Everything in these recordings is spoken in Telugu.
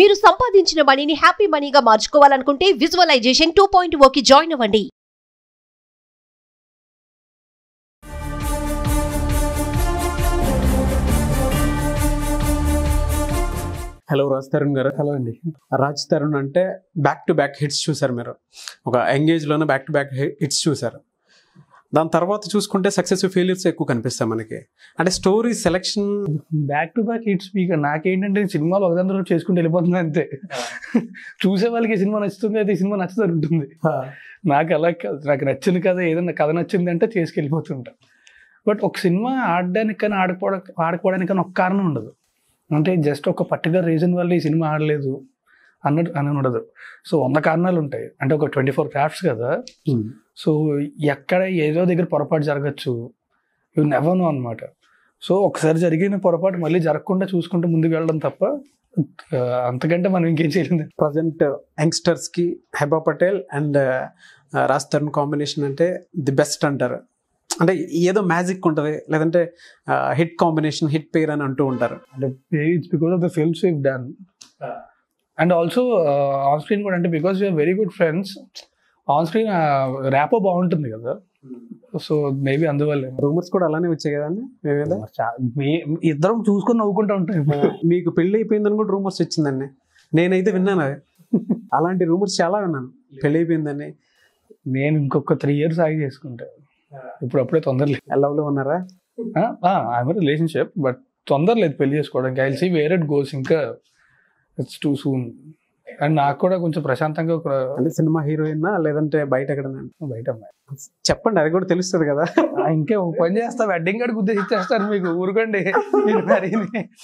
మీరు సంపాదించిన మనీని హ్యాపీ మనీగా మార్చుకోవాలనుకుంటే విజువలైజేషన్ టూ పాయింట్ ఓకి జాయిన్ అవ్వండి హలో రాజ్ తరుణ్ గారు హలో అండి రాజ్ తరుణ్ అంటే బ్యాక్ టు బ్యాక్ హిట్స్ చూసారు మీరు ఒక ఎంగేజ్లోనే బ్యాక్ టు బ్యాక్ హిట్స్ చూసారు దాని తర్వాత చూసుకుంటే సక్సెస్ ఫెయిల్యూర్స్ ఎక్కువ కనిపిస్తాయి మనకి అంటే story selection back to back hit speaker నాకేంటంటే సినిమాలు ఒకదాని చేసుకుంటూ వెళ్ళిపోతుంది అంతే చూసే వాళ్ళకి ఈ సినిమా నచ్చుతుంది అయితే ఈ సినిమా నచ్చుతుంది ఉంటుంది నాకు అలా కాదు నాకు నచ్చింది కథ ఏదైనా కథ నచ్చింది అంటే చేసుకెళ్ళిపోతుంటా బట్ ఒక సినిమా ఆడడానికి కానీ ఆడకపోవడం ఆడకపోవడానికి కానీ ఒక కారణం ఉండదు అంటే జస్ట్ ఒక పర్టికులర్ రీజన్ వల్ల ఈ సినిమా ఆడలేదు అన్నట్టు అని ఉండదు సో వంద కారణాలు ఉంటాయి అంటే ఒక ట్వంటీ ఫోర్ క్రాఫ్ట్స్ కదా సో ఎక్కడ ఏదో దగ్గర పొరపాటు జరగచ్చు యూ నెవర్ నో అనమాట సో ఒకసారి జరిగిన పొరపాటు మళ్ళీ జరగకుండా చూసుకుంటూ ముందుకు వెళ్ళడం తప్ప ఆ, అంతకంటే మనం ఇంకేం చేయలేదు ప్రజెంట్ యంగ్స్టర్స్కి హెబా పటేల్ అండ్ రాజ్ తరుణ్ కాంబినేషన్ అంటే ది బెస్ట్ అంటారు అంటే ఏదో మ్యాజిక్ ఉంటుంది లేదంటే హిట్ కాంబినేషన్ హిట్ పేర్ అని అంటూ ఉంటారు అంటే it's because of the films we've done and also on screen కూడా అంటే because you're very good friends on screen rapport బాగుంటుంది కదా సో మేబీ అందువల్ల రూమర్స్ కూడా అలానే వచ్చాయి కదండి మీ మీద ఇద్దరం చూసుకొని నవ్వుకుంటూ ఉంటాం మీకు పెళ్లి అయిపోయిందని కూడా రూమర్స్ వచ్చిందండి నేనైతే విన్నాను అది అలాంటి రూమర్స్ చాలా విన్నాను పెళ్లి అయిపోయిందని నేను ఇంకొక త్రీ ఇయర్స్ ఆగి చేసుకుంటా ఇప్పుడు అప్పుడే తొందర లేదు లవ్లో ఉన్నారా ఐఎమ్ రిలేషన్షిప్ బట్ తొందర లేదు పెళ్లి చేసుకోవడానికి I see where it goes ఇంకా ఇట్స్ టూ సూన్ అండ్ నాకు కూడా కొంచెం ప్రశాంతంగా ఒక అంటే సినిమా హీరోయిన్ లేదంటే బయట ఎక్కడ బయట అమ్మాయి చెప్పండి అది కూడా తెలుస్తుంది కదా ఆ, ఇంకే ఒక పని చేస్తా వెడ్డింగ్ కార్డు గుద్దేసి ఇచ్చేస్తారు మీకు ఊరుకోండి మీరు మరి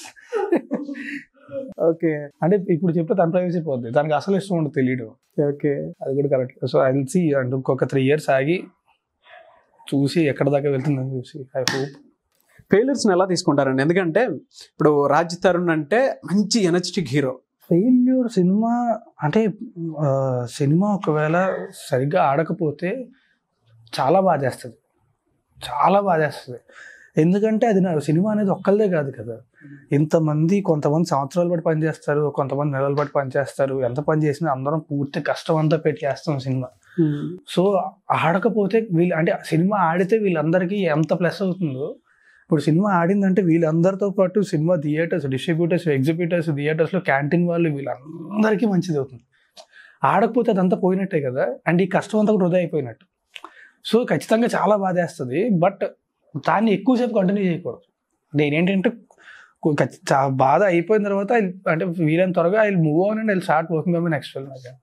ఓకే అంటే ఇప్పుడు చెప్తే తన ప్రైవసీ పోద్ది తనకి అసలు ఇష్టం ఉండదు తెలియదు ఓకే అది కూడా కరెక్ట్ సో ఐ సీ అంటే ఇంకొక త్రీ ఇయర్స్ ఆగి చూసి ఎక్కడ దాకా వెళ్తుందని చూసి ఐ హోప్ ఫెయిల్యూర్స్ని ఎలా తీసుకుంటారండి ఎందుకంటే ఇప్పుడు రాజ్ తరుణ్ అంటే మంచి ఎనర్జెటిక్ హీరో ఫెయిల్యూర్ సినిమా అంటే ఆ, సినిమా ఒకవేళ సరిగ్గా ఆడకపోతే చాలా బాగా చేస్తుంది చాలా బాగా చేస్తుంది ఎందుకంటే అది నా సినిమా అనేది ఒక్కళ్ళదే కాదు కదా ఇంతమంది కొంతమంది సంవత్సరాలు బట్టి పనిచేస్తారు కొంతమంది నెలల బట్టి పనిచేస్తారు ఎంత పని చేసినా అందరం పూర్తి కష్టం అంతా పెట్టి చేస్తాం సినిమా సో ఆడకపోతే వీళ్ళు అంటే సినిమా ఆడితే వీళ్ళందరికీ ఎంత ప్లస్ అవుతుందో ఇప్పుడు సినిమా ఆడిందంటే వీళ్ళందరితో పాటు సినిమా థియేటర్స్ డిస్ట్రిబ్యూటర్స్ ఎగ్జిబ్యూటర్స్ థియేటర్స్లో క్యాంటీన్ వాళ్ళు వీళ్ళందరికీ మంచిది అవుతుంది ఆడకపోతే అదంతా పోయినట్టే కదా అండ్ ఈ కష్టం అంతా కూడా వృధా అయిపోయినట్టు సో ఖచ్చితంగా చాలా బాధేస్తుంది బట్ దాన్ని ఎక్కువసేపు కంటిన్యూ చేయకూడదు నేనేంటంటే కొ- ఖచ్చి- చా- బాధ అయిపోయిన తర్వాత I'll- అంటే వీలైన త్వరగా I move on and I start working on next film again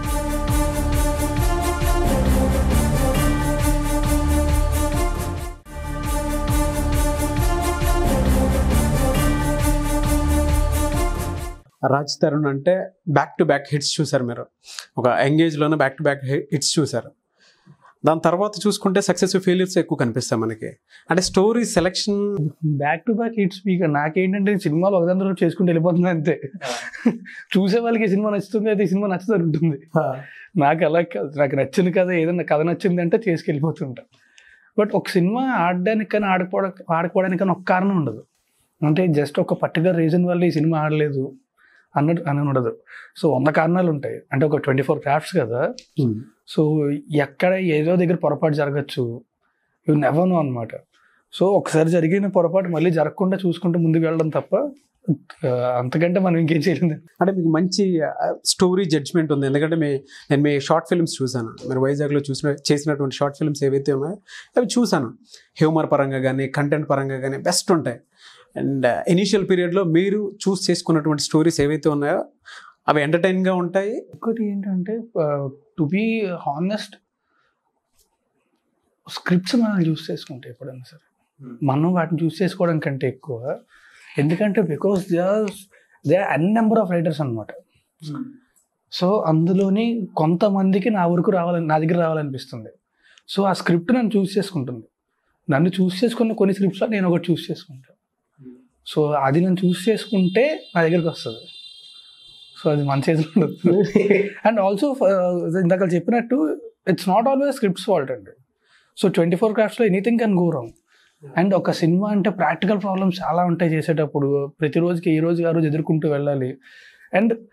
Raj Tarun అంటే బ్యాక్ టు బ్యాక్ హిట్స్ చూసారు మీరు ఒక ఎంగేజ్లోనే బ్యాక్ టు బ్యాక్ హిట్స్ చూసారు దాని తర్వాత చూసుకుంటే సక్సెస్ ఫెయిల్యూర్స్ ఎక్కువ కనిపిస్తాయి మనకి అంటే story selection back to back hit speaker నాకేంటంటే సినిమాలు ఒకదాని చేసుకుంటూ వెళ్ళిపోతుంది అంతే చూసే వాళ్ళకి ఈ సినిమా నచ్చుతుంది అయితే ఈ సినిమా నచ్చుతుంది ఉంటుంది నాకు అలా కాదు నాకు నచ్చింది కథ ఏదైనా కథ నచ్చింది అంటే చేసుకెళ్ళిపోతుంటా బట్ ఒక సినిమా ఆడడానికి కానీ ఆడకపోవడం ఆడకపోవడానికి కానీ ఒక కారణం ఉండదు అంటే జస్ట్ ఒక పర్టికులర్ రీజన్ వల్ల ఈ సినిమా ఆడలేదు అన్నట్టు అని ఉండదు సో వంద కారణాలు ఉంటాయి అంటే ఒక ట్వంటీ ఫోర్ క్రాఫ్ట్స్ కదా సో ఎక్కడ ఏదో దగ్గర పొరపాటు జరగచ్చు యూ నెవర్ నో అనమాట సో ఒకసారి జరిగిన పొరపాటు మళ్ళీ జరగకుండా చూసుకుంటూ ముందుకు వెళ్ళడం తప్ప ఆ, అంతకంటే మనం ఇంకేం చేయలేదు అంటే మీకు మంచి స్టోరీ జడ్జ్మెంట్ ఉంది ఎందుకంటే మీ నేను మీ షార్ట్ ఫిల్మ్స్ చూసాను మీరు వైజాగ్లో చూసిన చేసినటువంటి షార్ట్ ఫిల్మ్స్ ఏవైతే ఉన్నాయో అవి చూసాను హ్యూమర్ పరంగా కానీ కంటెంట్ పరంగా కానీ బెస్ట్ ఉంటాయి అండ్ ఇనీషియల్ పీరియడ్లో మీరు చూస్ చేసుకున్నటువంటి స్టోరీస్ ఏవైతే ఉన్నాయో అవి ఎంటర్టైన్గా ఉంటాయి ఇంకోటి ఏంటంటే టు బీ హానెస్ట్ స్క్రిప్ట్స్ మనం చూస్ చేసుకుంటే ఎప్పుడైనా సరే మనం వాటిని చూస్ చేసుకోవడం కంటే ఎక్కువ ఎందుకంటే because they they an number of writers అనమాట సో అందులోని కొంతమందికి నా వరకు రావాలని నా దగ్గర రావాలనిపిస్తుంది సో ఆ స్క్రిప్ట్ నన్ను చూస్ చేసుకుంటుంది నన్ను చూస్ చేసుకున్న కొన్ని స్క్రిప్ట్స్లో నేను ఒకటి చూస్ చేసుకుంటాను సో అది నేను చూస్ చేసుకుంటే నా దగ్గరికి వస్తుంది సో అది మన చేతిలో ఉండదు అండ్ ఆల్సో ఇందాక చెప్పినట్టు it's not always script's fault అండి సో ట్వంటీ ఫోర్ క్రాఫ్ట్స్లో anything can go wrong and ఒక సినిమా అంటే ప్రాక్టికల్ ప్రాబ్లమ్స్ చాలా ఉంటాయి చేసేటప్పుడు ప్రతిరోజుకి ఈ రోజు ఆ రోజు ఎదుర్కొంటూ వెళ్ళాలి అండ్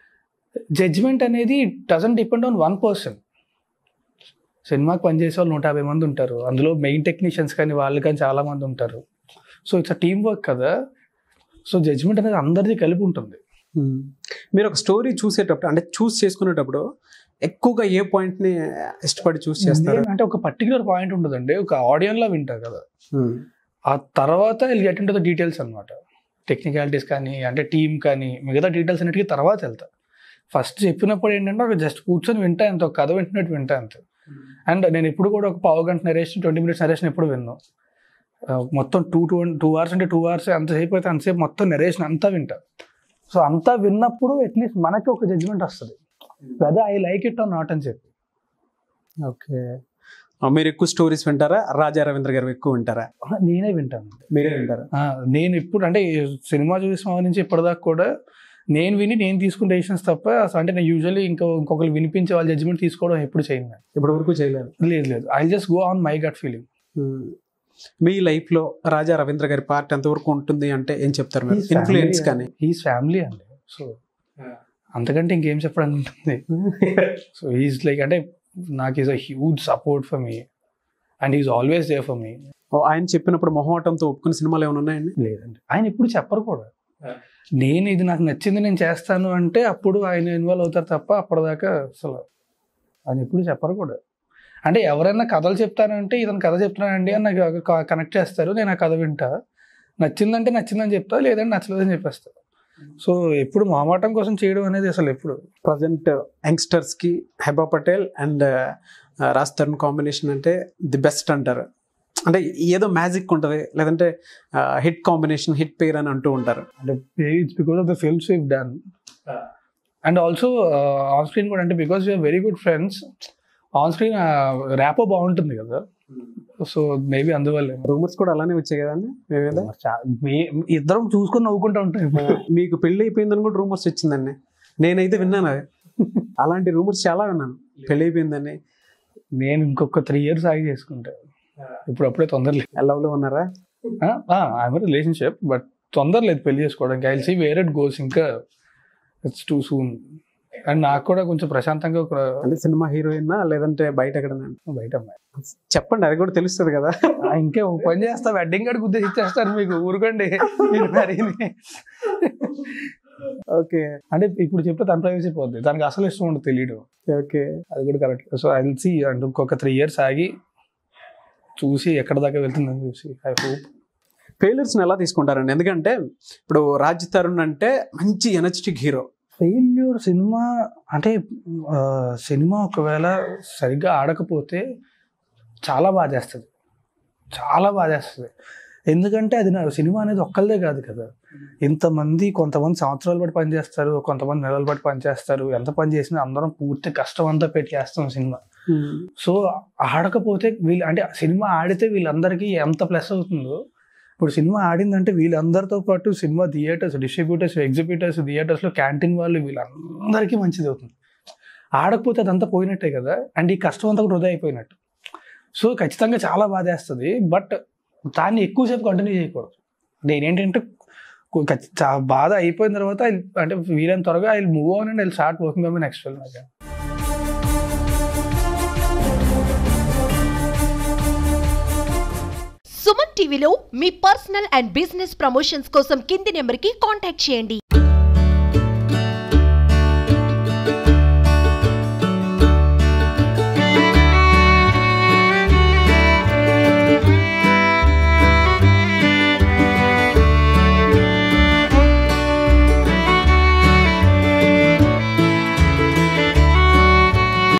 జడ్జ్మెంట్ అనేది doesn't depend on one person సినిమాకి పనిచేసే వాళ్ళు నూట యాభై మంది ఉంటారు అందులో మెయిన్ టెక్నీషియన్స్ కానీ వాళ్ళు కానీ చాలా మంది ఉంటారు so it's a team work కదా సో జడ్జ్మెంట్ అనేది అందరిది కలిపి ఉంటుంది మ్మ్. మీరు ఒక స్టోరీ చూసేటప్పుడు అంటే చూస్ చేసుకునేటప్పుడు ఎక్కువగా ఏ పాయింట్ ని ఇష్టపడి చూస్ చేస్తారు అంటే ఒక పర్టికులర్ పాయింట్ ఉంటుందండి ఒక ఆడియన్లో వింటారు కదా మ్మ్. ఆ తర్వాత వీళ్ళు గెట్ ఇంటూ ద డీటెయిల్స్ అనమాట టెక్నికాలిటీస్ కానీ అంటే టీమ్ కానీ మిగతా డీటెయిల్స్ అన్నిటికీ తర్వాత వెళ్తా ఫస్ట్ చెప్పినప్పుడు ఏంటంటే ఒక జస్ట్ కూర్చొని వింటా అంత ఒక కథ వింటున్నట్టు వింటా అంత అండ్ నేను ఇప్పుడు కూడా ఒక పావు గంట నరేషన్ ట్వంటీ మినిట్స్ నరేషన్ ఎప్పుడు విన్నాను ఆ, మొత్తం టూ టూ టూ అవర్స్ అంటే టూ అవర్స్ అంతసేపు అయితే అంతసేపు మొత్తం నరేషన్ అంతా వింటా సో అంతా విన్నప్పుడు అట్లీస్ట్ మనకి ఒక జడ్జ్మెంట్ వస్తుంది whether I like it or not అని చెప్పి ఓకే ఆ, మీరు ఎక్కువ స్టోరీస్ వింటారా రాజా రవీంద్ర గారు ఎక్కువ వింటారా నేనే వింటాను మీరే వింటారా ఆ, నేను ఇప్పుడు అంటే ఈ సినిమా చూసిన నుంచి ఇప్పటిదాకా కూడా నేను విని నేను తీసుకున్న డెసిషన్స్ తప్ప అసలు అంటే నేను యూజువల్లీ ఇంకో ఇంకొకరు వినిపించే వాళ్ళ జడ్జ్మెంట్ తీసుకోవడం ఎప్పుడు చేయను నేను. ఇప్పటి వరకు చేయలేదు లేదు లేదు I just go on my gut feeling hmm. మీ లైఫ్ లో రాజా రవీంద్ర గారి పార్ట్ ఎంతవరకు ఉంటుంది అంటే ఏం చెప్తారు మీరు ఇన్ఫ్లుయెన్స్ కానీ హీస్ ఫ్యామిలీ అండి సో అంతకంటే ఇంకేం చెప్పడానికి ఉంటుంది సో హీస్ లైక్ అంటే నాకు is a huge support for me and is always there for me ఓ, ఆయన చెప్పినప్పుడు మొహమాటంతో ఒప్పుకున్న సినిమాలు ఏమైనా ఉన్నాయండి లేదండి ఆయన ఎప్పుడు చెప్పరు కూడా Yeah. నేను ఇది నాకు నచ్చింది నేను చేస్తాను అంటే అప్పుడు ఆయన ఇన్వాల్వ్ అవుతారు తప్ప అప్పటిదాకా అసలు ఆయన ఎప్పుడు చెప్పరు కూడా అంటే ఎవరైనా కథలు చెప్తానంటే ఇతను కథ చెప్తున్నానండి అని నాకు కనెక్ట్ చేస్తారు నేను ఆ కథ వింటా నచ్చిందంటే నచ్చిందని చెప్తా లేదంటే నచ్చలేదని చెప్పేస్తా సో ఎప్పుడు మొహమాటం కోసం చేయడం అనేది అసలు ఎప్పుడు ప్రజెంట్ యంగ్స్టర్స్ కి హెబా పటేల్ అండ్ రాజ్ తరుణ్ కాంబినేషన్ అంటే ది బెస్ట్ అంటారు అంటే ఏదో మ్యాజిక్ ఉంటుంది లేదంటే హిట్ కాంబినేషన్ హిట్ పేర్ అని అంటూ ఉంటారు అంటే it's because of the films we've done and also on screen కూడా అంటే because you're very good friends on screen rapport బాగుంటుంది కదా సో మేబీ అందువల్ల రూమర్స్ కూడా అలానే వచ్చాయి కదండి మీ మీద ఇద్దరం చూసుకొని నవ్వుకుంటూ ఉంటాం ఇప్పుడు. మీకు పెళ్లి అయిపోయిందని కూడా రూమర్స్ వచ్చిందండి నేనైతే విన్నాను అది అలాంటి రూమర్స్ చాలా విన్నాను పెళ్లి అయిపోయిందని నేను ఇంకొక త్రీ ఇయర్స్ ఆగి చేసుకుంటా ఇప్పుడు అప్పుడే తొందర లేదు లవ్ లో ఉన్నారా ఐఎమ్ రిలేషన్షిప్ బట్ తొందర లేదు పెళ్లి చేసుకోవడానికి I see where it goes ఇంకా ఇట్స్ టూ సూన్ అండ్ నాకు కూడా కొంచెం ప్రశాంతంగా ఒక అంటే సినిమా హీరోయిన్ లేదంటే బయట ఎక్కడ బయట అమ్మాయి చెప్పండి అది కూడా తెలుస్తుంది కదా ఆ, ఇంకే ఒక పని చేస్తా వెడ్డింగ్ కార్డు గుద్దేసి ఇచ్చేస్తారు మీకు ఊరుకోండి మీరు మరీని. ఓకే అంటే ఇప్పుడు చెప్తే తన ప్రైవసీ పోద్ది తనకి అసలు ఇష్టం ఉండదు తెలియదు ఓకే అది కూడా correct so I will see and ఇంకొక త్రీ ఇయర్స్ ఆగి చూసి ఎక్కడ దాకా వెళ్తుందని చూసి ఐ హోప్ ఫెయిలర్స్ ఎలా తీసుకుంటారండి ఎందుకంటే ఇప్పుడు రాజ్ తరుణ్ అంటే మంచి ఎనర్జెటిక్ హీరో ఫెయిల్యూర్ సినిమా అంటే ఆ, సినిమా ఒకవేళ సరిగ్గా ఆడకపోతే చాలా బాగా చేస్తుంది చాలా బాగా చేస్తుంది ఎందుకంటే అది నా సినిమా అనేది ఒక్కళ్ళదే కాదు కదా ఇంతమంది కొంతమంది సంవత్సరాలు బట్టి పనిచేస్తారు కొంతమంది నెలలు బట్టి పనిచేస్తారు ఎంత పని చేసినా అందరం పూర్తి కష్టం అంతా పెట్టి చేస్తాం సినిమా సో ఆడకపోతే వీళ్ళు అంటే సినిమా ఆడితే వీళ్ళందరికీ ఎంత ప్లస్ అవుతుందో ఇప్పుడు సినిమా ఆడిందంటే వీళ్ళందరితో పాటు సినిమా థియేటర్స్ డిస్ట్రిబ్యూటర్స్ ఎగ్జిబ్యూటర్స్ థియేటర్స్లో క్యాంటీన్ వాళ్ళు వీళ్ళందరికీ మంచిది అవుతుంది ఆడకపోతే అదంతా పోయినట్టే కదా అండ్ ఈ కష్టం అంతా కూడా వృధా అయిపోయినట్టు సో ఖచ్చితంగా చాలా బాధ వేస్తుంది బట్ దాన్ని ఎక్కువసేపు కంటిన్యూ చేయకూడదు నేనేంటంటే కొ- ఖచ్చి- చా- బాధ అయిపోయిన తర్వాత I'll- అంటే వీలైన త్వరగా I move on and I start working by next film again Suman టీవీలో మీ పర్సనల్ అండ్ బిజినెస్ ప్రమోషన్స్ కోసం కింది నెంబర్కి కాంటాక్ట్ చేయండి